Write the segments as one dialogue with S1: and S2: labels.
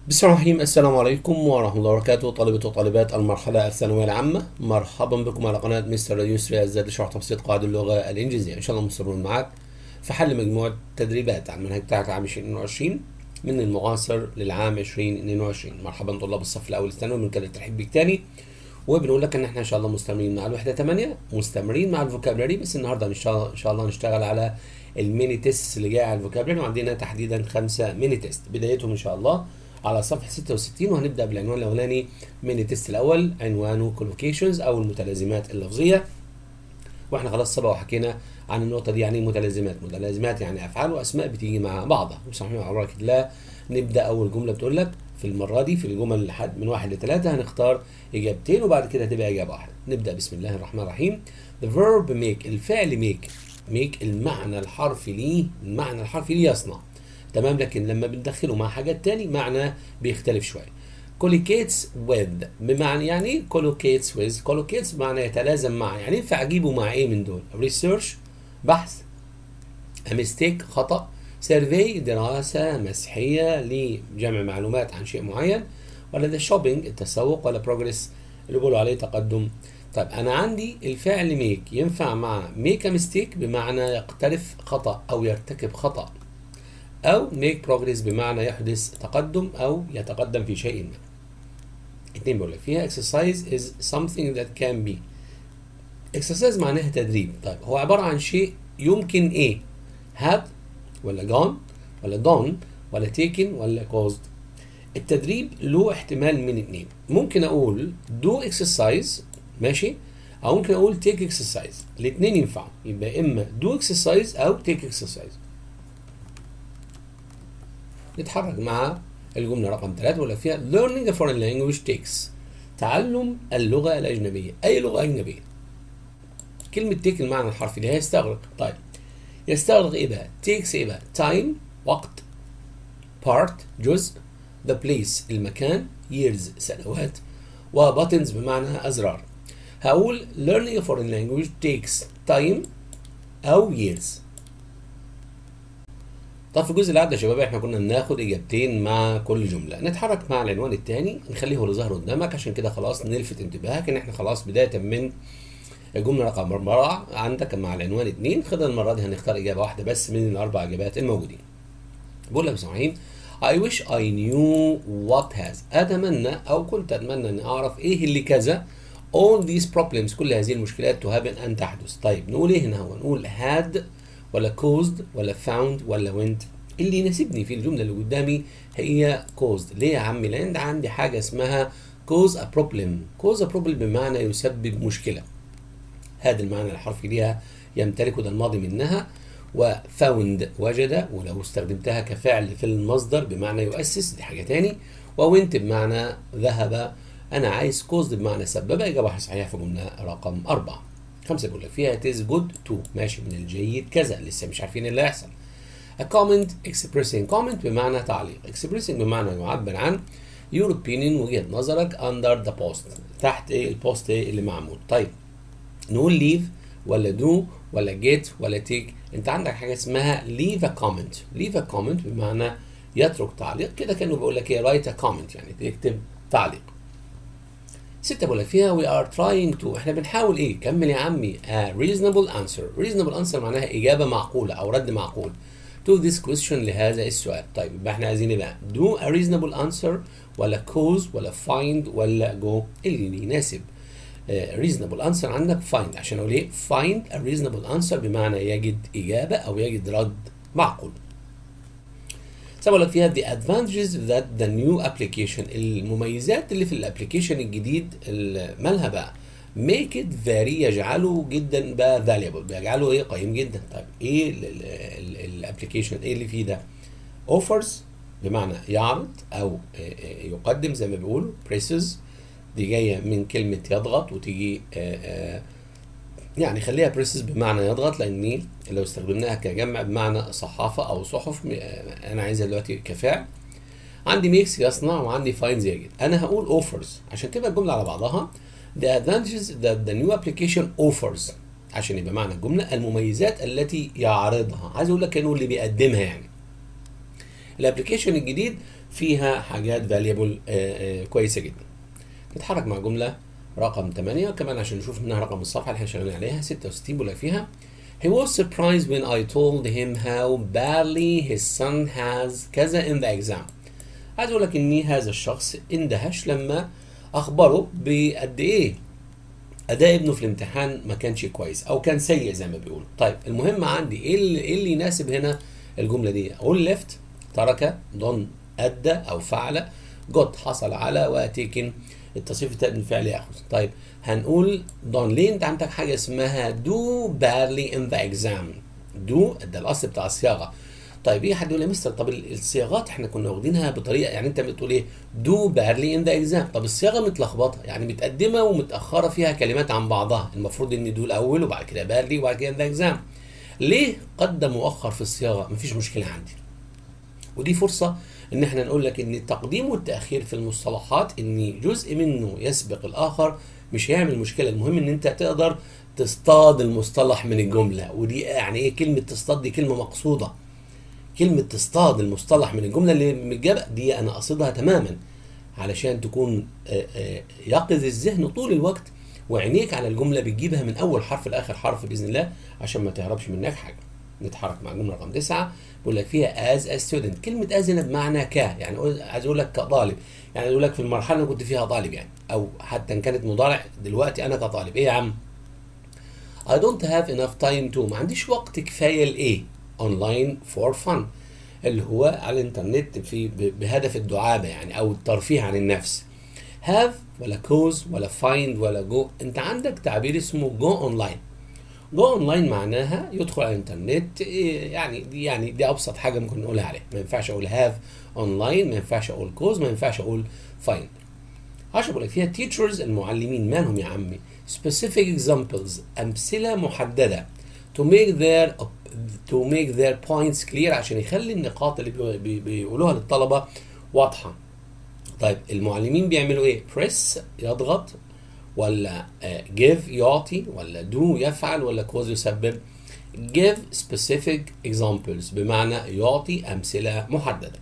S1: بسم الله الرحمن الرحيم السلام عليكم ورحمة الله وبركاته طلبة وطالبات المرحلة الثانوية العامة مرحبا بكم على قناة مستر يسري الزاد لشرح تبسيط قواعد اللغة الإنجليزية إن شاء الله مستمرون معاك في حل مجموعة تدريبات على المنهج بتاعك عام 2022 من المعاصر للعام 2022 مرحبا طلاب الصف الأول الثانوي من كلمة ترحيب بك تاني وبنقول لك ان احنا ان شاء الله مستمرين مع الوحده 8 مستمرين مع الفوكابلري بس النهارده ان شاء الله ان شاء الله نشتغل على الميني تيست اللي جاي على الفوكابلري وعندنا تحديدا خمسه ميني تيست بدايتهم ان شاء الله على صفحه 66 وهنبدا بالعنوان الاولاني ميني تيست الاول عنوانه كولوكيشنز او المتلازمات اللفظيه واحنا خلاص سبق وحكينا عن النقطه دي يعني ايه متلازمات متلازمات يعني افعال واسماء بتيجي مع بعضها وصحيح على بركه الله نبدا اول جمله بتقول لك في المره دي في الجمل لحد من واحد لثلاثه هنختار اجابتين وبعد كده هتبقى اجابه واحده نبدا بسم الله الرحمن الرحيم the verb make الفعل make make المعنى الحرفي ليه المعنى الحرفي ليه يصنع تمام لكن لما بندخله مع حاجات تاني معنى بيختلف شويه collocates with بمعنى يعني ايه collocates with collocates بمعنى يتلازم مع يعني ينفع اجيبه مع ايه من دول research بحث a mistake خطأ سيرفي دراسة مسحية لجمع معلومات عن شيء معين ولا ده شوبينج التسوق ولا بروجريس اللي بيقولوا عليه تقدم طيب انا عندي الفعل ميك ينفع مع ميك ميستيك بمعنى يقترف خطأ او يرتكب خطأ او ميك بروجريس بمعنى يحدث تقدم او يتقدم في شيء ما اتنين بقول لك فيها exercise is something that can be exercise معناها تدريب طيب هو عبارة عن شيء يمكن ايه have ولا gone ولا done ولا taken ولا caused التدريب له احتمال من اتنين ممكن اقول do exercise ماشي او ممكن اقول take exercise الاتنين ينفعوا يبقى اما do exercise او take exercise نتحرك مع الجملة رقم ثلاثة ولا فيها learning a foreign language takes تعلم اللغة الأجنبية أي لغة أجنبية كلمة take المعنى الحرفي ده يستغرق طيب يستغرق ايه بقى؟ takes ايه بقى؟ time وقت part جزء the place المكان years سنوات وbuttons بمعنى أزرار هقول learning a foreign language takes time أو years طب في الجزء اللي عدى يا شباب احنا كنا بناخد اجابتين مع كل جمله نتحرك مع العنوان الثاني نخليه هو اللي ظاهر قدامك عشان كده خلاص نلفت انتباهك ان احنا خلاص بدايه من الجمله رقم أربعة عندك مع العنوان اتنين خد المره دي هنختار اجابه واحده بس من الاربع اجابات الموجودين بقول لك سامعين I wish I knew what has أتمنى أو كنت أتمنى أن أعرف إيه اللي كذا all these problems كل هذه المشكلات to happen أن تحدث طيب نقول إيه هنا هو نقول had ولا caused ولا found ولا went اللي يناسبني في الجملة اللي قدامي هي caused ليه يا عمي لأن عندي حاجة اسمها cause a problem cause a problem بمعنى يسبب مشكلة هذا المعنى الحرفي ليها يمتلك ده الماضي منها وفاوند وجد ولو استخدمتها كفعل في المصدر بمعنى يؤسس دي حاجة تاني ووينت بمعنى ذهب أنا عايز كوزد بمعنى سبب إجابة صحيحة في جملة رقم أربعة خمسة بيقول لك فيها تيز جود تو ماشي من الجيد كذا لسه مش عارفين اللي هيحصل A comment expressing comment بمعنى تعليق expressing بمعنى يعبر عن your opinion وجهة نظرك under the post تحت ايه البوست ايه اللي معمول طيب نقول leave ولا do ولا get ولا take انت عندك حاجه اسمها leave a comment leave a comment بمعنى يترك تعليق كده كانه بيقول لك ايه write a comment يعني تكتب تعليق ستة بقول لك فيها we are trying to احنا بنحاول ايه كمل يا عمي a reasonable answer reasonable answer معناها اجابه معقوله او رد معقول to this question لهذا السؤال طيب يبقى احنا عايزين ايه بقى do a reasonable answer ولا cause ولا find ولا go اللي يناسب reasonable answer عندك find عشان اقول ايه find a reasonable answer بمعنى يجد اجابه او يجد رد معقول سبب لك فيها the advantages that the new application المميزات اللي في الابلكيشن الجديد مالها بقى make it very يجعله جدا بقى valuable بيجعله ايه قيم جدا طيب ايه الابلكيشن ايه اللي فيه ده offers بمعنى يعرض او يقدم زي ما بيقولوا presses دي جايه من كلمه يضغط وتيجي آآ آآ يعني خليها بريسز بمعنى يضغط لان لو استخدمناها كجمع بمعنى صحافه او صحف انا عايزها دلوقتي كفعل عندي ميكس يصنع وعندي فاينز يجد انا هقول اوفرز عشان تبقى الجمله على بعضها the advantages that the new application offers عشان يبقى معنى الجمله المميزات التي يعرضها عايز اقول لك كانه اللي بيقدمها يعني الابلكيشن الجديد فيها حاجات فاليبل كويسه جدا نتحرك مع جمله رقم 8 وكمان عشان نشوف منها رقم الصفحه اللي احنا شغالين عليها 66 بيقول لك فيها He was surprised when I told him how badly his son has كذا in the exam. عايز اقول لك ان هذا الشخص اندهش لما اخبره بقد ايه اداء ابنه في الامتحان ما كانش كويس او كان سيء زي ما بيقولوا. طيب المهم عندي ايه اللي, إيه اللي يناسب هنا الجمله دي؟ اقول ليفت ترك ضن ادى او فعل جوت حصل على وتيكن التصريف التالت من فعل ياخذ طيب هنقول دون ليه انت عندك حاجه اسمها do badly in the exam do ده الاصل بتاع الصياغه طيب ايه حد يقول لي يا مستر طب الصياغات احنا كنا واخدينها بطريقه يعني انت بتقول ايه do badly in the exam طب الصياغه متلخبطه يعني متقدمه ومتاخره فيها كلمات عن بعضها المفروض ان do الاول وبعد كده badly وبعد كده in the exam ليه قدم مؤخر في الصياغه مفيش مشكله عندي ودي فرصه ان احنا نقول لك ان التقديم والتاخير في المصطلحات ان جزء منه يسبق الاخر مش هيعمل مشكله المهم ان انت تقدر تصطاد المصطلح من الجمله ودي يعني ايه كلمه تصطاد دي كلمه مقصوده كلمه تصطاد المصطلح من الجمله اللي متجابه دي انا قصدها تماما علشان تكون يقظ الذهن طول الوقت وعينيك على الجمله بتجيبها من اول حرف لاخر حرف باذن الله عشان ما تهربش منك حاجه نتحرك مع الجمله رقم تسعه بيقول لك فيها از a student كلمه از هنا بمعنى ك يعني عايز اقول لك كطالب يعني اقول لك في المرحله اللي كنت فيها طالب يعني او حتى ان كانت مضارع دلوقتي انا كطالب ايه يا عم I don't have enough time to ما عنديش وقت كفايه لايه اونلاين فور فن اللي هو على الانترنت في بهدف الدعابه يعني او الترفيه عن النفس have ولا كوز ولا find ولا جو انت عندك تعبير اسمه جو اونلاين جو اونلاين معناها يدخل على الانترنت يعني دي يعني دي ابسط حاجه ممكن نقولها عليه ما ينفعش اقول هاف اونلاين ما ينفعش اقول كوز ما ينفعش اقول فايند عشان بقول لك فيها teachers المعلمين مالهم يا عمي specific examples امثله محدده to make their to make their points clear عشان يخلي النقاط اللي بي بيقولوها للطلبه واضحه طيب المعلمين بيعملوا ايه press يضغط ولا give يعطي ولا do يفعل ولا cause يسبب give specific examples بمعنى يعطي أمثلة محددة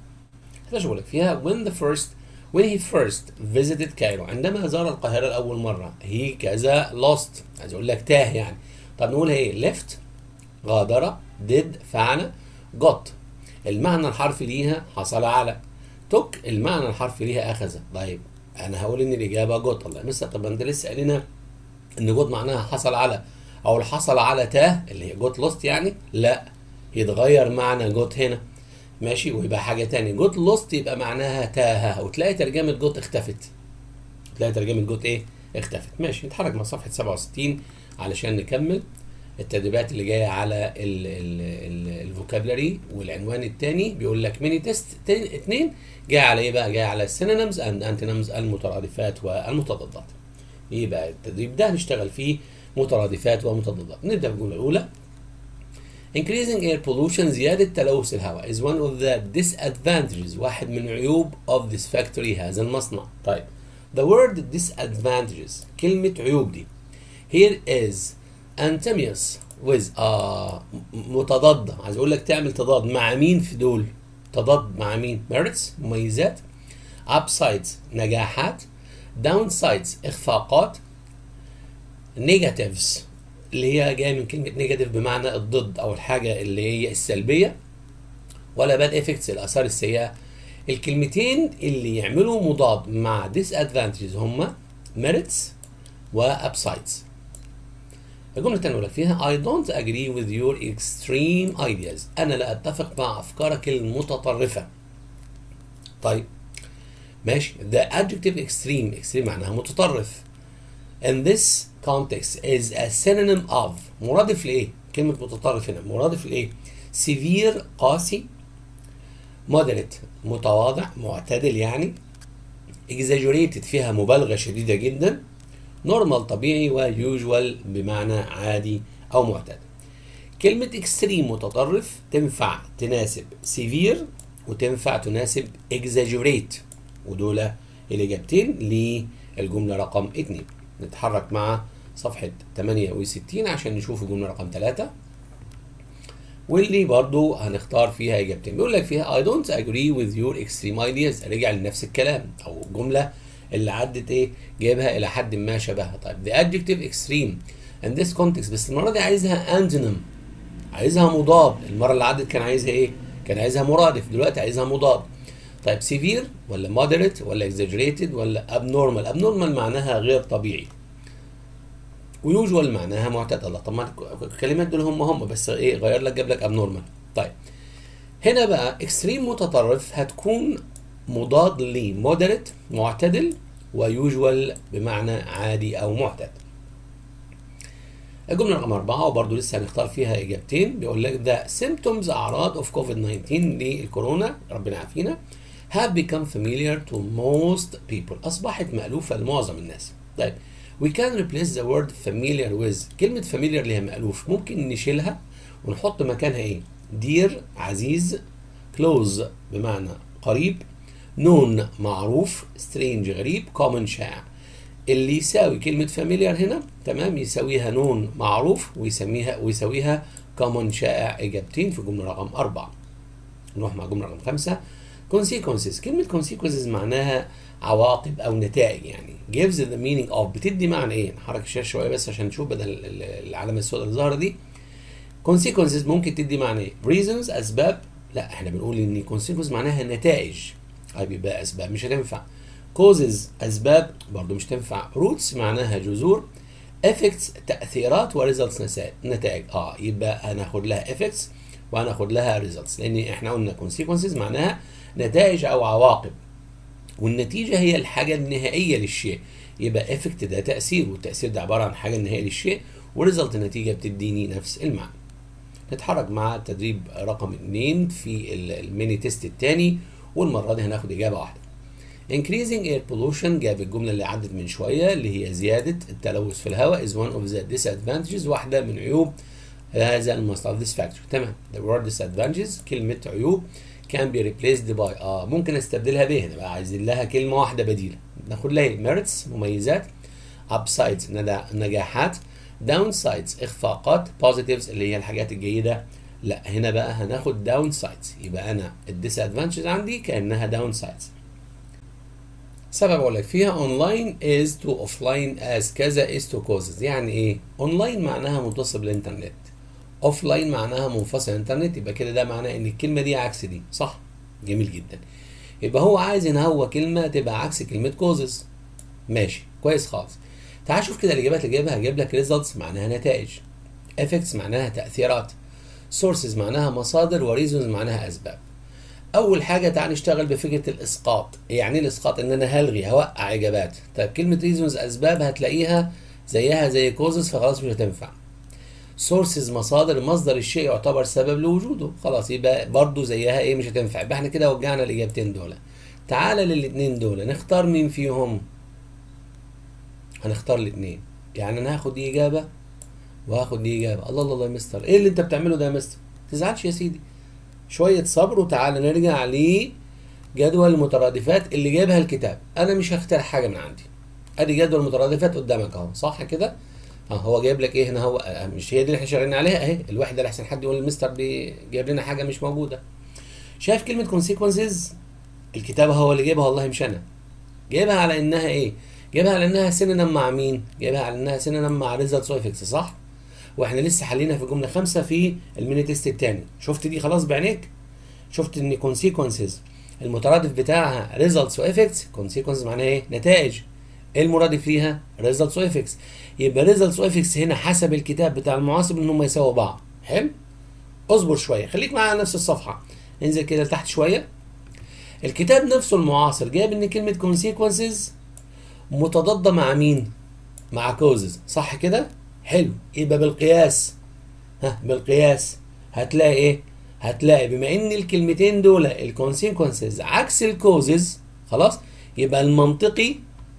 S1: هذا شغلك فيها when the first when he first visited Cairo عندما زار القاهرة لأول مرة he كذا lost عايز أقول لك تاه يعني طب نقول ايه left غادر did فعل got المعنى الحرفي ليها حصل على took المعنى الحرفي ليها أخذ طيب انا هقول ان الاجابه جوت الله مستر طب انت لسه قايلنا ان جوت معناها حصل على او حصل على تاه اللي هي جوت لوست يعني لا يتغير معنى جوت هنا ماشي ويبقى حاجه تاني جوت لوست يبقى معناها تاه وتلاقي ترجمه جوت اختفت تلاقي ترجمه جوت ايه اختفت ماشي نتحرك مع صفحه 67 علشان نكمل التدريبات اللي جايه على الفوكابلري والعنوان الثاني بيقول لك ميني تيست اثنين جاي على ايه بقى؟ جاي على السينونيمز اند انتونيمز المترادفات والمتضادات. يبقى التدريب ده هنشتغل فيه مترادفات ومتضادات. نبدا بالجمله الاولى. Increasing air pollution زيادة تلوث الهواء is one of the disadvantages واحد من عيوب of this factory هذا المصنع. طيب the word disadvantages كلمة عيوب دي here is antimous with آه متضادة عايز اقول لك تعمل تضاد مع مين في دول؟ تضاد مع مين؟ merits مميزات upsides نجاحات downsides اخفاقات negatives اللي هي جايه من كلمه نيجاتيف بمعنى الضد او الحاجه اللي هي السلبيه ولا باد افكتس الاثار السيئه الكلمتين اللي يعملوا مضاد مع disadvantages هما merits وupsides الجملة الثانية الأولى فيها I don't agree with your extreme ideas أنا لا أتفق مع أفكارك المتطرفة طيب ماشي the adjective extreme extreme معناها متطرف in this context is a synonym of مرادف لإيه؟ كلمة متطرف هنا مرادف لإيه؟ severe قاسي moderate متواضع معتدل يعني exaggerated فيها مبالغة شديدة جدا نورمال طبيعي ويوجوال بمعنى عادي او معتاد كلمة اكستريم متطرف تنفع تناسب سيفير وتنفع تناسب اكزاجوريت ودول الاجابتين للجملة رقم 2 نتحرك مع صفحة 68 عشان نشوف الجملة رقم 3 واللي برضو هنختار فيها اجابتين بيقول لك فيها I don't agree with your extreme ideas رجع لنفس الكلام او الجمله اللي عدت ايه جايبها الى حد ما شبهها طيب the adjective extreme in this context بس المره دي عايزها antonym عايزها مضاد المره اللي عدت كان عايزها ايه كان عايزها مرادف دلوقتي عايزها مضاد طيب سيفير ولا مودريت ولا exaggerated ولا abnormal abnormal معناها غير طبيعي ويوجوال معناها معتدله طبعا الكلمات دول هم هم بس ايه غير لك جاب لك abnormal طيب هنا بقى اكستريم متطرف هتكون مضاد لمودريت معتدل ويوجوال بمعنى عادي او معتدل الجملة رقم أربعة وبرضه لسه هنختار فيها إجابتين بيقول لك ده symptoms أعراض of COVID-19 للكورونا ربنا يعافينا have become familiar to most people أصبحت مألوفة لمعظم الناس. طيب we can replace the word familiar with كلمة familiar اللي هي مألوف ممكن نشيلها ونحط مكانها إيه؟ dear عزيز close بمعنى قريب known معروف strange غريب common شائع اللي يساوي كلمة familiar هنا تمام يساويها نون معروف ويسميها ويساويها common شائع إجابتين في جملة رقم أربعة. نروح مع جملة رقم خمسة consequences كلمة consequences معناها عواقب أو نتائج يعني gives the meaning of بتدي معنى إيه؟ نحرك الشاشة شوية بس عشان نشوف بدل العلامة السوداء اللي ظاهرة دي consequences ممكن تدي معنى إيه؟ reasons أسباب لا إحنا بنقول إن consequences معناها نتائج طيب يبقى أسباب مش هتنفع causes أسباب برضو مش تنفع roots معناها جذور effects تأثيرات وريزلتس نتائج اه يبقى هناخد لها effects وهناخد لها results لأن احنا قلنا consequences معناها نتائج أو عواقب والنتيجة هي الحاجة النهائية للشيء يبقى effect ده تأثير والتأثير ده عبارة عن حاجة نهائية للشيء وريزلت النتيجة بتديني نفس المعنى نتحرك مع التدريب رقم 2 في الميني تيست الثاني والمرة دي هناخد إجابة واحدة increasing air pollution جاب الجملة اللي عدت من شوية اللي هي زيادة التلوث في الهواء is one of the disadvantages واحدة من عيوب هذا المصدر this factor تمام the word disadvantages كلمة عيوب can be replaced by اه ممكن استبدلها به هنا بقى عايزين لها كلمة واحدة بديلة ناخد لها merits مميزات upsides نجاحات downsides اخفاقات positives اللي هي الحاجات الجيدة لا هنا بقى هناخد downsides يبقى انا الديسادفانتجز عندي كانها downsides سبب اقول لك فيها اونلاين از تو اوفلاين از كذا از تو كوزز يعني ايه اونلاين معناها متصل بالانترنت اوفلاين معناها منفصل الانترنت يبقى كده ده معناه ان الكلمه دي عكس دي صح جميل جدا يبقى هو عايز ان هو كلمه تبقى عكس كلمه كوزز ماشي كويس خالص تعال شوف كده الاجابات اللي جايبها هجيب لك ريزلتس معناها نتائج افكتس معناها تاثيرات سورسز معناها مصادر وريزونز معناها اسباب اول حاجه تعال نشتغل بفكره الاسقاط يعني ايه الاسقاط ان انا هلغي هوقع اجابات طيب كلمه ريزونز اسباب هتلاقيها زيها زي كوزز فخلاص مش هتنفع سورسز مصادر مصدر الشيء يعتبر سبب لوجوده خلاص يبقى برضو زيها ايه مش هتنفع يبقى احنا كده وجعنا الاجابتين دول تعالى للاثنين دول نختار مين فيهم هنختار الاثنين يعني انا هاخد دي اجابه وهاخد دي اجابه الله الله الله يا مستر ايه اللي انت بتعمله ده يا مستر تزعلش يا سيدي شويه صبر وتعالى نرجع لجدول المترادفات اللي جابها الكتاب انا مش هختار حاجه من عندي ادي جدول المترادفات قدامك اهو صح كده اه هو جايب لك ايه هنا هو آه مش هي دي اللي احنا شغالين عليها اهي الوحده اللي احسن حد يقول المستر دي جايب لنا حاجه مش موجوده شايف كلمه كونسيكونسز الكتاب هو اللي جايبها والله مش انا جايبها على انها ايه جايبها على انها سينونيم مع مين جايبها على انها سينونيم مع ريزلت سويفكس صح واحنا لسه حلينا في جمله خمسه في الميني تيست الثاني شفت دي خلاص بعينيك شفت ان كونسيكونسز المترادف بتاعها ريزلتس وافكتس كونسيكونسز معناها ايه نتائج ايه المرادف ليها ريزلتس وافكتس يبقى ريزلتس وافكتس هنا حسب الكتاب بتاع المعاصر ان هم يساووا بعض حلو اصبر شويه خليك معايا على نفس الصفحه انزل كده لتحت شويه الكتاب نفسه المعاصر جاب ان كلمه كونسيكونسز متضادة مع مين؟ مع كوزز صح كده؟ حلو يبقى بالقياس ها بالقياس هتلاقي ايه؟ هتلاقي بما ان الكلمتين دول الكونسيكونسز عكس الكوزز خلاص يبقى المنطقي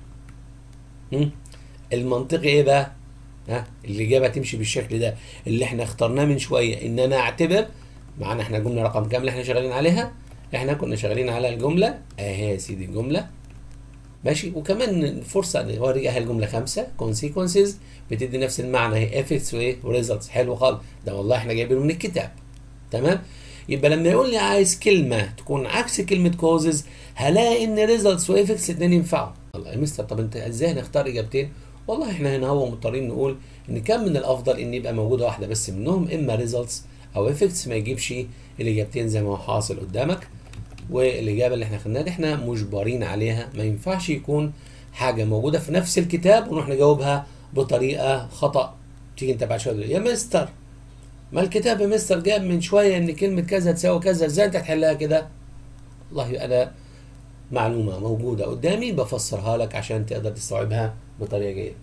S1: هم؟ المنطقي ايه بقى؟ ها الاجابه تمشي بالشكل ده اللي احنا اخترناه من شويه ان انا اعتبر معانا احنا الجمله رقم كام اللي احنا شغالين عليها؟ احنا كنا شغالين على الجمله اهي يا سيدي الجمله ماشي وكمان فرصه نوريها الجمله خمسه كونسيكونسز بتدي نفس المعنى هي افكتس وايه وريزلتس حلو خالص ده والله احنا جايبينه من الكتاب تمام يبقى لما يقول لي عايز كلمه تكون عكس كلمه كوزز هلاقي ان ريزلتس وافكتس الاثنين ينفعوا الله يا مستر طب انت ازاي هنختار اجابتين والله احنا هنا هو مضطرين نقول ان كان من الافضل ان يبقى موجوده واحده بس منهم اما ريزلتس او افكتس ما يجيبش الاجابتين زي ما هو حاصل قدامك والاجابه اللي احنا خدناها دي احنا مجبرين عليها ما ينفعش يكون حاجه موجوده في نفس الكتاب ونروح نجاوبها بطريقه خطا تيجي انت بعد شويه يا مستر ما الكتاب يا مستر جاب من شويه ان كلمه كذا تساوي كذا ازاي انت تحلها كده والله انا معلومه موجوده قدامي بفسرها لك عشان تقدر تستوعبها بطريقه جيده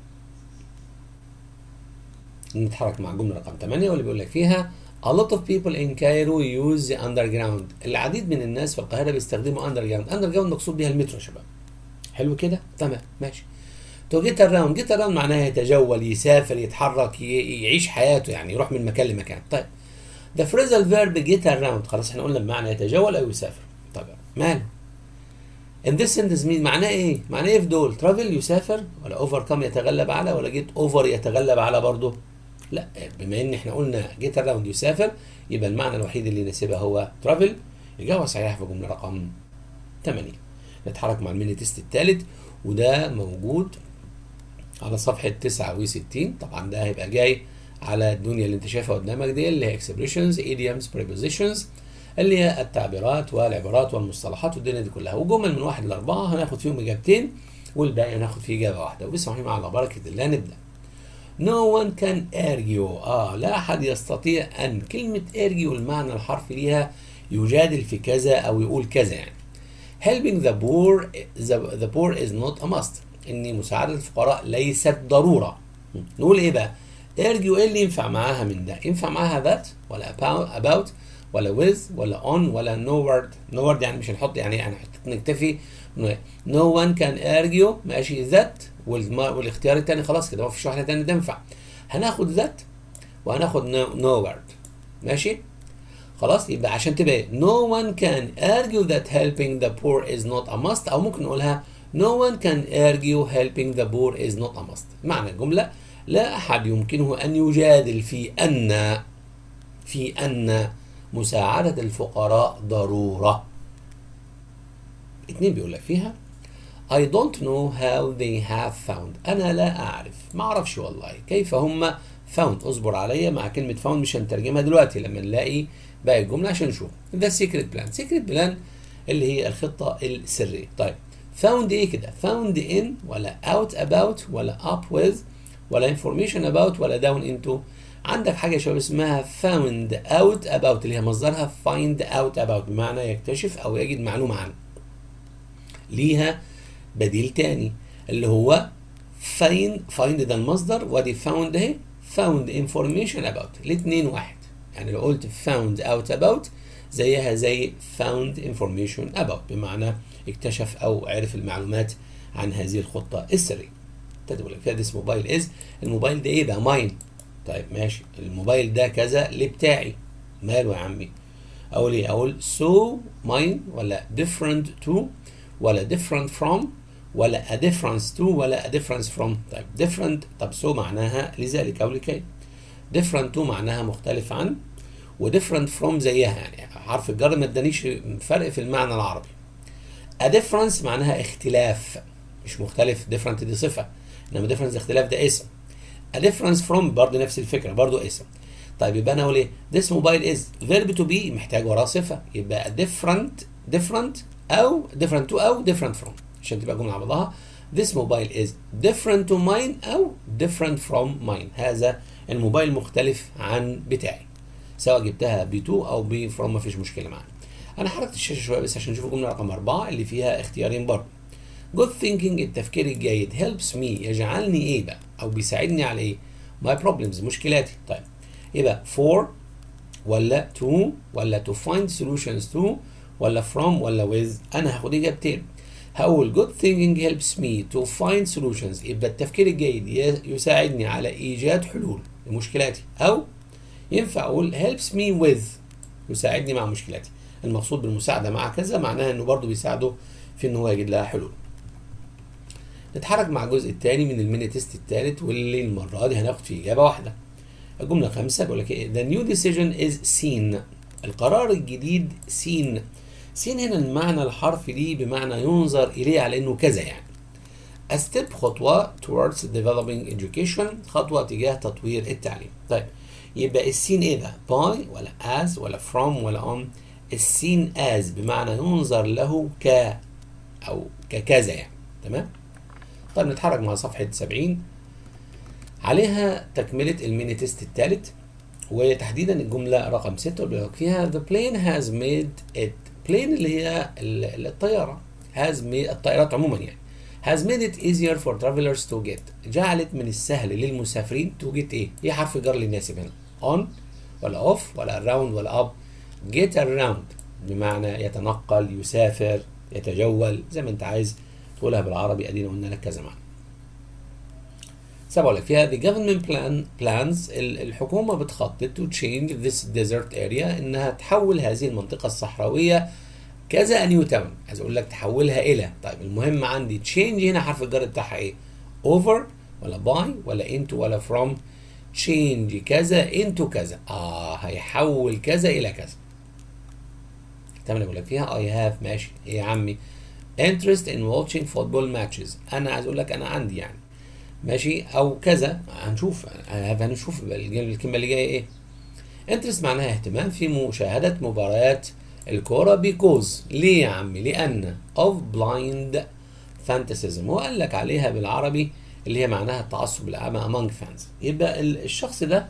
S1: نتحرك مع الجمله رقم 8 واللي بيقول لك فيها A lot of people in Cairo use the underground. العديد من الناس في القاهرة بيستخدموا underground. underground مقصود بيها المترو يا شباب. حلو كده؟ تمام ماشي. تو جيت اراوند، جيت اراوند معناها يتجول، يسافر، يتحرك، يعيش حياته يعني يروح من مكان لمكان. طيب. The phrasal verb get around خلاص احنا قلنا بمعنى يتجول او يسافر. طيب ماله؟ In this sentence mean معناه ايه؟ معناه ايه في دول؟ travel يسافر ولا overcome يتغلب على ولا get over يتغلب على برضه؟ لا بما ان احنا قلنا جيت اراوند يسافر يبقى المعنى الوحيد اللي يناسبها هو ترافل اجابه صحيحه في الجمله رقم 8 نتحرك مع الميني تيست الثالث وده موجود على صفحه 69 طبعا ده هيبقى جاي على الدنيا اللي انت شايفها قدامك دي اللي هي اكسبريشنز ايديومز بريبوزيشنز اللي هي التعبيرات والعبارات والمصطلحات والدنيا دي كلها وجمل من واحد لاربعه هناخد فيهم اجابتين والباقي هناخد فيه اجابه واحده وبسم الله على بركه الله نبدا No one can argue آه لا أحد يستطيع أن كلمة argue المعنى الحرفي ليها يجادل في كذا أو يقول كذا يعني helping the poor the, the poor is not a must إن مساعدة الفقراء ليست ضرورة نقول إيه بقى argue إيه اللي ينفع معاها من ده ينفع معاها that ولا about, about ولا with ولا on ولا no word no word يعني مش هنحط يعني يعني نكتفي no one can argue ماشي that والاختيار الثاني خلاص كده ما فيش واحده ثانيه تنفع هناخد ذات وهناخد نو وورد ماشي خلاص يبقى عشان تبقى no one can argue that helping the poor is not a must او ممكن نقولها no one can argue helping the poor is not a must معنى الجمله لا احد يمكنه ان يجادل في ان في ان مساعده الفقراء ضروره اتنين بيقول لك فيها I don't know how they have found أنا لا أعرف ما أعرفش والله كيف هم found اصبر عليا مع كلمة found مش هنترجمها دلوقتي لما نلاقي باقي الجملة عشان نشوف The secret plan secret plan اللي هي الخطة السرية طيب found إيه كده found in ولا out about ولا up with ولا information about ولا down into عندك حاجة يا شباب اسمها found out about اللي هي مصدرها find out about بمعنى يكتشف أو يجد معلومة عنه ليها بديل تاني اللي هو find find ده المصدر وادي found اهي found information about الاثنين واحد يعني لو قلت found out about زيها زي found information about بمعنى اكتشف او عرف المعلومات عن هذه الخطة السرية تقول لك فيها this موبايل از الموبايل ده ايه بقى ماين طيب ماشي الموبايل ده كذا ليه بتاعي ماله يا عمي اقول ايه اقول so mine ولا different to ولا different from ولا a difference to ولا a difference from طيب different طب so معناها لذلك او لكي different to معناها مختلف عن و different from زيها يعني حرف الجر ما ادانيش فرق في المعنى العربي a difference معناها اختلاف مش مختلف different دي صفة انما difference اختلاف ده اسم a difference from برضه نفس الفكرة برضه اسم طيب يبقى انا اقول ايه this mobile is verb to be محتاج وراه صفة يبقى a different different او different to او different from عشان تبقى جمله على بعضها this mobile is different to mine او different from mine هذا الموبايل مختلف عن بتاعي سواء جبتها ب 2 او ب from مفيش مشكله معانا انا حركت الشاشه شويه بس عشان نشوف الجمله رقم أربعة اللي فيها اختيارين برضه good thinking التفكير الجيد helps me يجعلني ايه بقى او بيساعدني على ايه my problems مشكلاتي طيب ايه بقى for ولا to ولا to find solutions to ولا from ولا with انا هاخد اجابتين هقول good thinking helps me to find solutions يبقى التفكير الجيد يساعدني على ايجاد حلول لمشكلاتي او ينفع اقول helps me with يساعدني مع مشكلاتي المقصود بالمساعده مع كذا معناها انه برضه بيساعده في ان هو يجد لها حلول نتحرك مع الجزء الثاني من الميني تيست الثالث واللي المره دي هناخد فيه اجابه واحده الجمله خمسة بيقول لك ايه the new decision is seen القرار الجديد سين سين هنا المعنى الحرفي ليه بمعنى ينظر إليه على إنه كذا يعني A step خطوة towards developing education خطوة تجاه تطوير التعليم طيب يبقى السين ايه ده باي ولا as ولا from ولا on السين as بمعنى ينظر له ك او ككذا يعني تمام طيب نتحرك مع صفحة 70 عليها تكملة الميني تيست الثالث وتحديدا الجملة رقم 6 اللي بيقول فيها the plane has made it plane اللي هي ال- الطيارة has made الطائرات عموما يعني has made it easier for travelers to get جعلت من السهل للمسافرين to get ايه؟ ايه حرف الجر اللي يناسب هنا؟ on ولا off ولا around ولا up get around بمعنى يتنقل يسافر يتجول زي ما انت عايز تقولها بالعربي ادينا قلنا لك كذا معنى سبعة لك فيها the government plan plans ال- الحكومة بتخطط to change this desert area انها تحول هذه المنطقة الصحراوية كذا نيو تاون عايز اقول لك تحولها الى طيب المهم عندي تشينج هنا حرف الجر بتاعها ايه اوفر ولا باي ولا انتو ولا فروم تشينج كذا انتو كذا اه هيحول كذا الى كذا تمام بقول لك فيها اي هاف ماشي ايه يا عمي interest in watching football matches انا عايز اقول لك انا عندي يعني ماشي او كذا هنشوف هنشوف الكلمه اللي جايه ايه انترست معناها اهتمام في مشاهدة مباريات الكورة بيكوز ليه يا عمي؟ لأن of blind fantasism هو قال لك عليها بالعربي اللي هي معناها التعصب الأعمى among fans يبقى ال- الشخص ده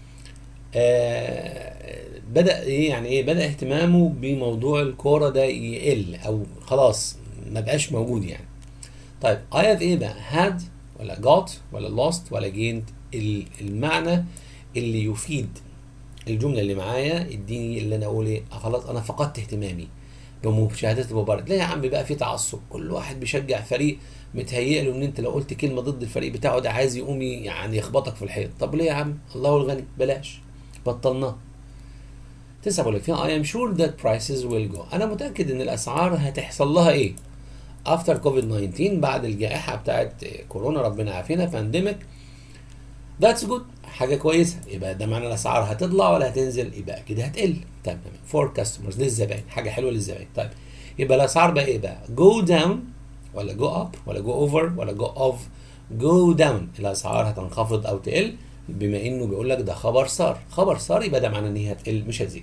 S1: آه بدأ ايه يعني ايه بدأ اهتمامه بموضوع الكورة ده يقل أو خلاص ما بقاش موجود يعني طيب I have ايه بقى had ولا got ولا lost ولا gained ال- المعنى اللي يفيد الجمله اللي معايا اديني اللي انا اقول ايه آه خلاص انا فقدت اهتمامي بمشاهده المباراه لا يا عم بقى في تعصب كل واحد بيشجع فريق متهيئ له ان انت لو قلت كلمه ضد الفريق بتاعه ده عايز يقوم ي- يعني يخبطك في الحيط طب ليه يا عم الله الغني بلاش بطلناه تسعة بقول لك فيها I am sure that prices will go أنا متأكد إن الأسعار هتحصل لها إيه؟ after COVID 19 بعد الجائحة بتاعت كورونا ربنا عافينا بانديميك ذاتس جود حاجه كويسه يبقى ده معنى الاسعار هتطلع ولا هتنزل يبقى كده هتقل طيب تمام فور كاستمرز للزبائن حاجه حلوه للزبائن طيب يبقى الاسعار بقى ايه بقى جو داون ولا جو اب ولا جو اوفر ولا جو اوف جو داون الاسعار هتنخفض او تقل بما انه بيقول لك ده خبر صار خبر صار يبقى ده معناه ان هي هتقل مش هتزيد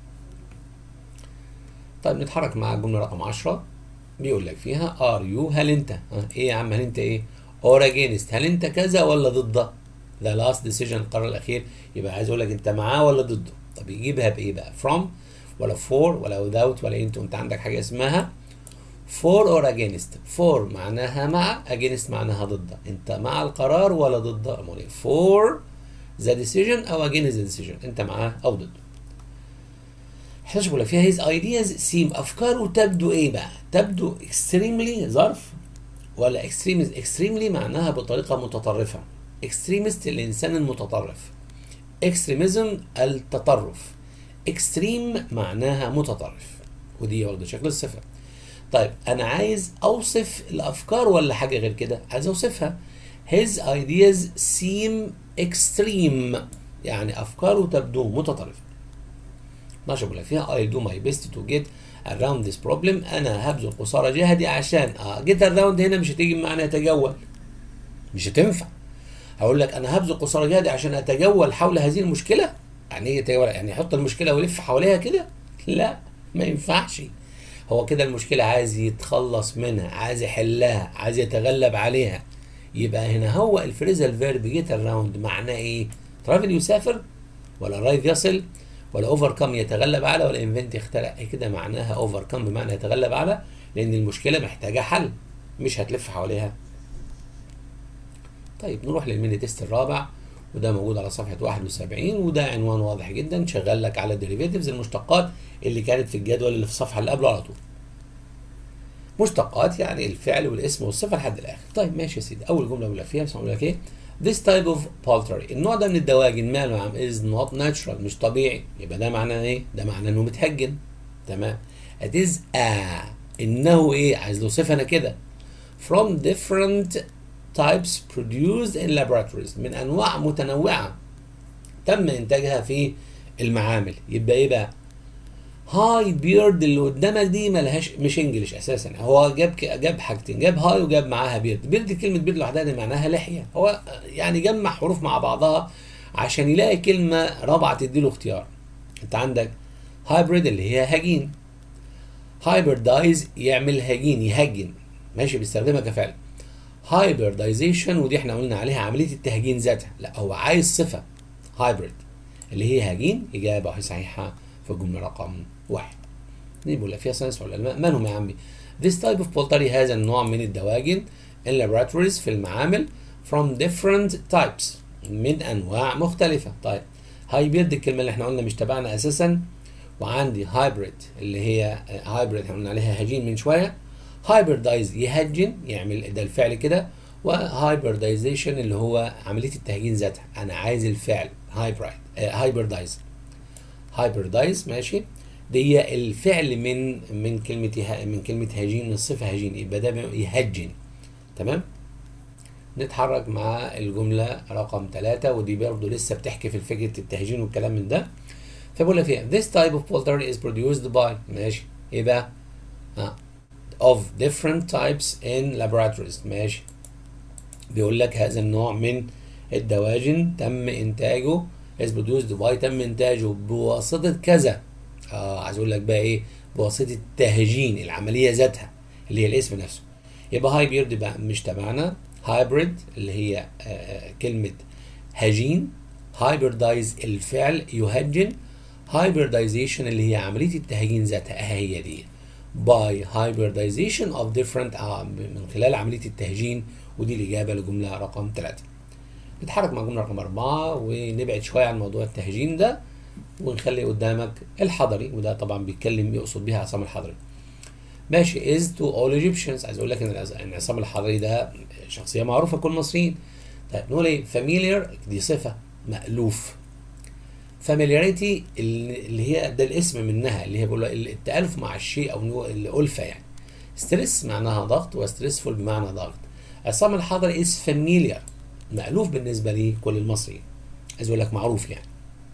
S1: طيب نتحرك مع الجمله رقم 10 بيقول لك فيها ار يو هل انت ها ايه يا عم هل انت ايه اور اجينست هل انت كذا ولا ضده ذا لاست ديسيجن القرار الاخير يبقى عايز اقول لك انت معاه ولا ضده طب يجيبها بايه بقى from ولا for ولا without ولا انت انت عندك حاجه اسمها for or against for معناها مع against معناها ضد انت مع القرار ولا ضده امال إيه؟ for the decision او against the decision انت معاه او ضده 11 بقول لك فيها his ideas seem افكاره تبدو ايه بقى تبدو extremely ظرف ولا extremist extremely معناها بطريقه متطرفه extremist الانسان المتطرف extremism التطرف extreme معناها متطرف ودي واخده شكل الصفه طيب انا عايز اوصف الافكار ولا حاجه غير كده عايز اوصفها his ideas seem extreme يعني افكاره تبدو متطرفه 12 بقول لك فيها I'll do my best to get around this problem انا هبذل قصارى جهدي عشان اه get around هنا مش هتيجي بمعنى يتجول مش هتنفع هقول لك انا هبذل قصارى جهدي عشان اتجول حول هذه المشكله يعني ايه يتجول يعني يحط المشكله ويلف حواليها كده لا ما ينفعش هو كده المشكله عايز يتخلص منها عايز يحلها عايز يتغلب عليها يبقى هنا هو الفريزال فيرب جيت اراوند معناه ايه ترافل يسافر ولا رايف يصل ولا اوفر كم يتغلب على ولا انفنت يخترع إيه كده معناها اوفر كم بمعنى يتغلب على لان المشكله محتاجه حل مش هتلف حواليها طيب نروح للميني تيست الرابع وده موجود على صفحه 71 وده عنوان واضح جدا شغال لك على الديريفيتيفز المشتقات اللي كانت في الجدول اللي في الصفحه اللي قبله على طول مشتقات يعني الفعل والاسم والصفه لحد الاخر طيب ماشي يا سيدي اول جمله بقول فيها بس لك ايه This type of poultry النوع ده من الدواجن ماله يا عم is not natural مش طبيعي يبقى ده معناه ايه؟ ده معناه انه متهجن تمام It is a انه ايه؟ عايز له صفه انا كده from different types produced in laboratories من انواع متنوعه تم انتاجها في المعامل يبقى ايه بقى؟ هاي بيرد اللي قدامك دي ملهاش مش انجلش اساسا هو جاب ك- جاب حاجتين جاب هاي وجاب معاها بيرد بيرد كلمه بيرد لوحدها دي معناها لحيه هو يعني جمع حروف مع بعضها عشان يلاقي كلمه رابعه تديله اختيار انت عندك هايبريد اللي هي هجين هايبردايز يعمل هجين يهجن ماشي بيستخدمها كفعل هايبردايزيشن ودي احنا قلنا عليها عمليه التهجين ذاتها لا هو عايز صفه هايبرد اللي هي هجين اجابه صحيحه في الجمله رقم واحد دي بيقول لك فيها ساينس علماء مالهم يا عمي This type of poultry هذا النوع من الدواجن in laboratories في المعامل from different types من انواع مختلفه طيب هايبرد الكلمه اللي احنا قلنا مش تبعنا اساسا وعندي هايبريد اللي هي هايبريد احنا قلنا عليها هجين من شويه هايبردايز يهجن يعمل ده الفعل كده وهايبردايزيشن اللي هو عمليه التهجين ذاتها انا عايز الفعل هايبرايد هايبردايز هايبردايز ماشي دي الفعل من من كلمه يه- من كلمه هجين من الصفه هجين يبقى ده يهجن تمام نتحرك مع الجمله رقم ثلاثة ودي برضه لسه بتحكي في فكره التهجين والكلام من ده فبقول لك فيها this type of poultry is produced by ماشي ايه بقى؟ اه of different types in laboratories ماشي بيقول لك هذا النوع من الدواجن تم انتاجه is produced by تم انتاجه بواسطه كذا اه عايز اقول لك بقى ايه بواسطه التهجين العمليه ذاتها اللي هي الاسم نفسه يبقى هاي بيرد بقى مش تبعنا هايبريد اللي هي آه، آه، كلمه هجين هايبردايز الفعل يهجن هايبردايزيشن اللي هي عمليه التهجين ذاتها آه، هي دي by hybridization of different آه، من خلال عمليه التهجين ودي الاجابه لجمله رقم 3 نتحرك مع جمله رقم 4 ونبعد شويه عن موضوع التهجين ده ونخلي قدامك الحضري وده طبعا بيتكلم يقصد بيها عصام الحضري ماشي is to all Egyptians عايز اقول لك ان العز- ان عصام الحضري ده شخصيه معروفه لكل المصريين طيب نقول ايه familiar دي صفه مألوف familiarity اللي هي ده الاسم منها اللي هي بيقول التألف مع الشيء او نوع الألفة يعني ستريس معناها ضغط وستريسفول بمعنى ضغط عصام الحضري is familiar مألوف بالنسبة لي كل المصريين عايز اقول لك معروف يعني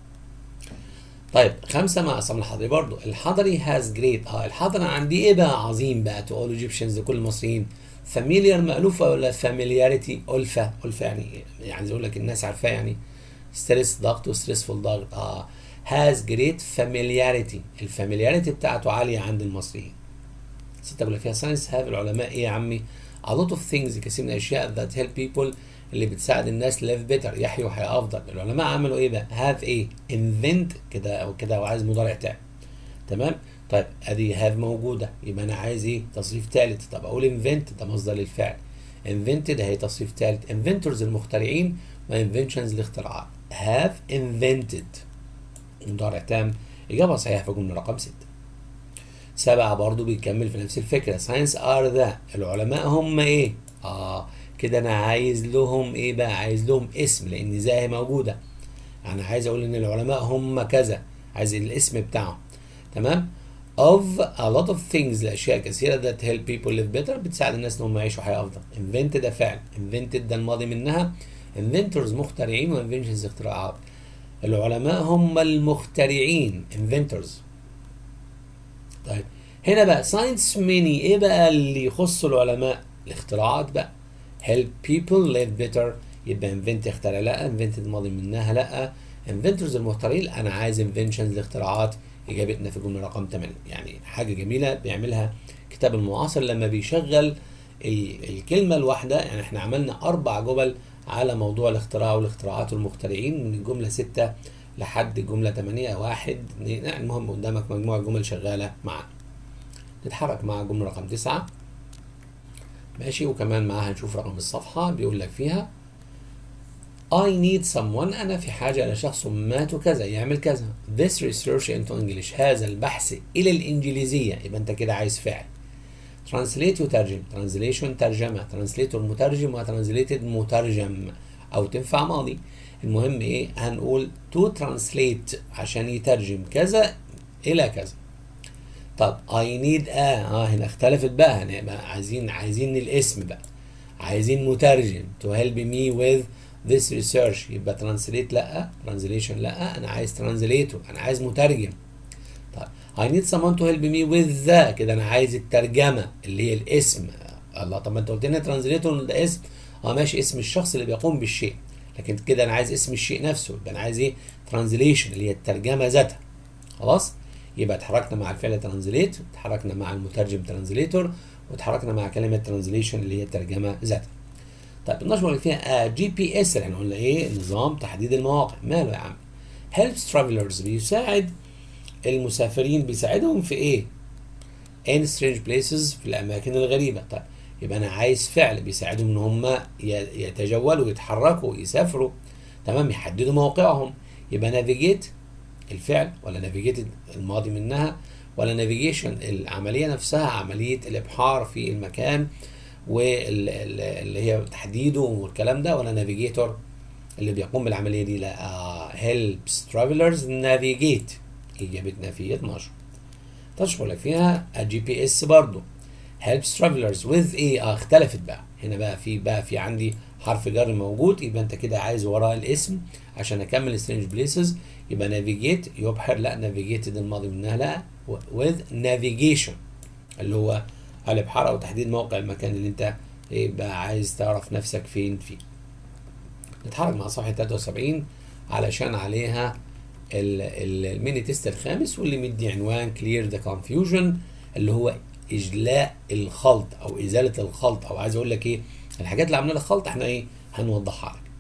S1: طيب خمسة مع عصام الحضري برضو الحضري هاز جريت اه الحضري عندي ايه بقى عظيم بقى تو اول ايجيبشنز لكل المصريين فاميليار مألوفة ولا فاميلياريتي ألفة ألفة يعني يعني عايز اقول لك الناس عارفاه يعني ستريس ضغط وستريسفول ضغط اه هاز جريت فاميلياريتي الفاميلياريتي بتاعته عالية عند المصريين ستة بقول لك فيها ساينس هاف العلماء ايه يا عمي a lot of things كثير من الاشياء that help people اللي بتساعد الناس live better يحيوا حياه افضل العلماء عملوا ايه بقى have ايه invent كده او كده وعايز مضارع تاني تمام طيب ادي have موجوده يبقى انا عايز ايه تصريف ثالث طب اقول invent ده مصدر للفعل invented هي تصريف ثالث inventors المخترعين وinventions الاختراعات have invented مضارع تام اجابه صحيحه في الجمله رقم 6 سبعة برضو بيكمل في نفس الفكرة ساينس ار ذا العلماء هم ايه اه كده انا عايز لهم ايه بقى عايز لهم اسم لان ذا هي موجودة انا عايز اقول ان العلماء هم كذا عايز الاسم بتاعهم تمام of a lot of things الاشياء كثيرة that help people live better بتساعد الناس ان هم يعيشوا حياة افضل invent ده فعل invented ده الماضي منها inventors مخترعين وinventions اختراعات العلماء هم المخترعين inventors طيب هنا بقى ساينس ميني ايه بقى اللي يخص العلماء الاختراعات بقى help people live better يبقى invent اخترع لا invented الماضي منها لا inventors المخترعين انا عايز inventions الاختراعات اجابتنا في الجمله رقم 8 يعني حاجه جميله بيعملها كتاب المعاصر لما بيشغل ال- الكلمه الواحده يعني احنا عملنا اربع جمل على موضوع الاختراع والاختراعات والمخترعين من الجمله 6 لحد الجمله 8 واحد اتنين يعني المهم قدامك مجموعه جمل شغاله معانا نتحرك مع الجمله رقم 9 ماشي وكمان معاها نشوف رقم الصفحه بيقول لك فيها I need someone أنا في حاجة لشخص ما كذا يعمل كذا This research into English هذا البحث إلى الإنجليزية يبقى أنت كده عايز فعل Translate يترجم Translation ترجمة Translator مترجم و Translated مترجم أو تنفع ماضي المهم إيه هنقول to translate عشان يترجم كذا إلى كذا طب I need a اه هنا اختلفت بقى هنبقى عايزين عايزين الاسم بقى عايزين مترجم to help me with this research يبقى translate لا translation لا انا عايز translator انا عايز مترجم طيب I need someone to help me with the كده انا عايز الترجمه اللي هي الاسم الله طب ما انت قلت لنا ترانزليتور ده اسم اه ماشي اسم الشخص اللي بيقوم بالشيء لكن كده انا عايز اسم الشيء نفسه يبقى انا عايز ايه ترانزليشن اللي هي الترجمه ذاتها خلاص يبقى اتحركنا مع الفعل ترانزليت اتحركنا مع المترجم ترانزليتور واتحركنا مع كلمه ترانزليشن اللي هي الترجمه ذاتها طيب النشره اللي فيها جي بي اس اللي احنا قلنا ايه نظام تحديد المواقع ماله يا عم helps travelers بيساعد المسافرين بيساعدهم في ايه in strange places في الاماكن الغريبه طيب يبقى انا عايز فعل بيساعدهم ان هم يتجولوا يتحركوا يسافروا تمام يحددوا موقعهم يبقى نافيجيت الفعل ولا نافيجيت الماضي منها ولا نافيجيشن العمليه نفسها عمليه الابحار في المكان واللي هي تحديده والكلام ده ولا نافيجيتور اللي بيقوم بالعمليه دي لا آه helps travelers navigate اجابه نافيه 12 تشمل لك فيها الجي بي اس برضه helps travelers with ايه اه اختلفت بقى هنا بقى في بقى في عندي حرف جر موجود يبقى انت كده عايز وراه الاسم عشان اكمل strange places يبقى navigate يبحر لا navigated الماضي منها لا with navigation اللي هو الابحار او تحديد موقع المكان اللي انت يبقى عايز تعرف نفسك فين فيه نتحرك مع صفحه 73 علشان عليها الميني تيست الخامس واللي مدي عنوان كلير ذا كونفيوجن اللي هو اجلاء الخلط او ازاله الخلط او عايز اقول لك ايه الحاجات اللي عامله لك خلط احنا ايه هنوضحها لك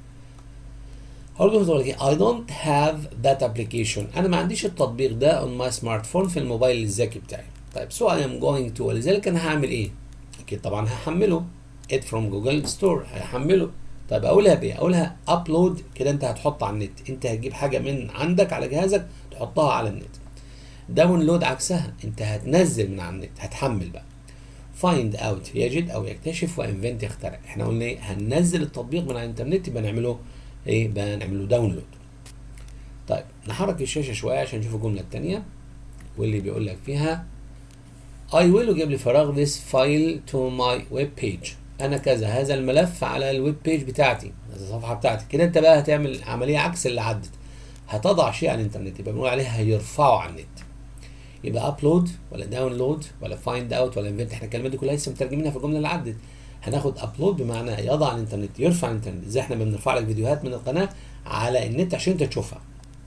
S1: هقول لك ايه I don't have that application انا ما عنديش التطبيق ده on my smartphone في الموبايل الذكي بتاعي طيب so I am going to ولذلك انا هعمل ايه اكيد طبعا هحمله it from Google Store هحمله طيب اقولها بايه اقولها ابلود كده انت هتحط على النت انت هتجيب حاجه من عندك على جهازك تحطها على النت داونلود عكسها انت هتنزل من على النت هتحمل بقى فايند اوت يجد او يكتشف وانفنت يخترع احنا قلنا ايه هننزل التطبيق من على الانترنت يبقى نعمله ايه بقى نعمله داونلود طيب نحرك الشاشه شويه عشان نشوف الجمله الثانيه واللي بيقول لك فيها I will وجاب لي فراغ this file to my web page انا كذا هذا الملف على الويب بيج بتاعتي الصفحه بتاعتي كده انت بقى هتعمل عمليه عكس اللي عدت هتضع شيء على الانترنت يبقى بنقول عليها هيرفعه على النت يبقى ابلود ولا داونلود ولا فايند اوت ولا انفنت احنا الكلمات دي كلها لسه مترجمينها في الجمله اللي عدت هناخد ابلود بمعنى يضع على الانترنت يرفع على الانترنت زي احنا بنرفع لك فيديوهات من القناه على النت عشان انت تشوفها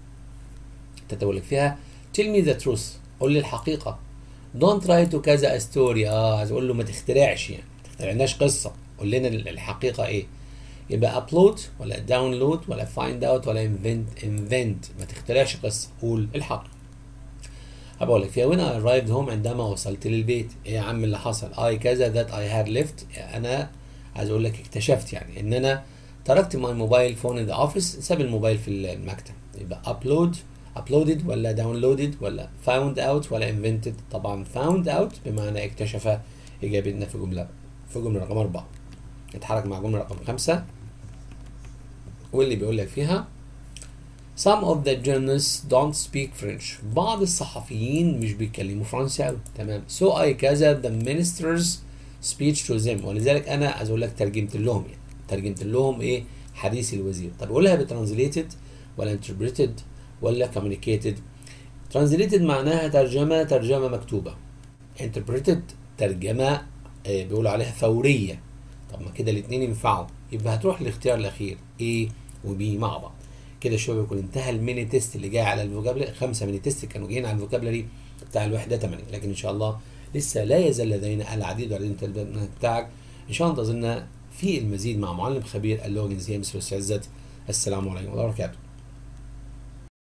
S1: انت تقول لك فيها tell me the truth قول لي الحقيقه don't try to كذا ستوري اه عايز اقول له ما تخترعش يعني ما تخترعناش قصه قول لنا الحقيقه ايه يبقى ابلود ولا داونلود ولا فايند اوت ولا انفنت انفنت ما تخترعش قصه قول الحق هبقول لك فيها وين اي arrived هوم عندما وصلت للبيت ايه يا عم اللي حصل اي كذا ذات اي هاد ليفت انا عايز اقول لك اكتشفت يعني ان انا تركت ماي موبايل فون ان ذا اوفيس ساب الموبايل في المكتب يبقى ابلود uploaded ولا downloaded ولا found out ولا invented طبعا found out بمعنى اكتشف اجابتنا في جمله في جمله رقم أربعة نتحرك مع جمله رقم خمسة واللي بيقول لك فيها Some of the journalists don't speak French. بعض الصحفيين مش بيتكلموا فرنساوي تمام. So I كذا the minister's speech to them ولذلك انا عايز اقول لك ترجمت لهم يعني ترجمت لهم ايه حديث الوزير. طب اقولها بترانزليتد ولا interpreted ولا communicated. translated معناها ترجمه ترجمه مكتوبه. interpreted ترجمه آه بيقولوا عليها فوريه. طب ما كده الاثنين ينفعوا يبقى هتروح للاختيار الاخير A و B مع بعض. كده الشباب يكون انتهى الميني تيست اللي جاي على الفوكابلري خمسه ميني تيست كانوا جايين على الفوكابلري بتاع الوحده 8 لكن ان شاء الله لسه لا يزال لدينا العديد والعديد من التدريبات بتاعك ان شاء الله انتظرنا في المزيد مع معلم خبير اللغه الانجليزيه مستر عزت السلام عليكم ورحمه الله وبركاته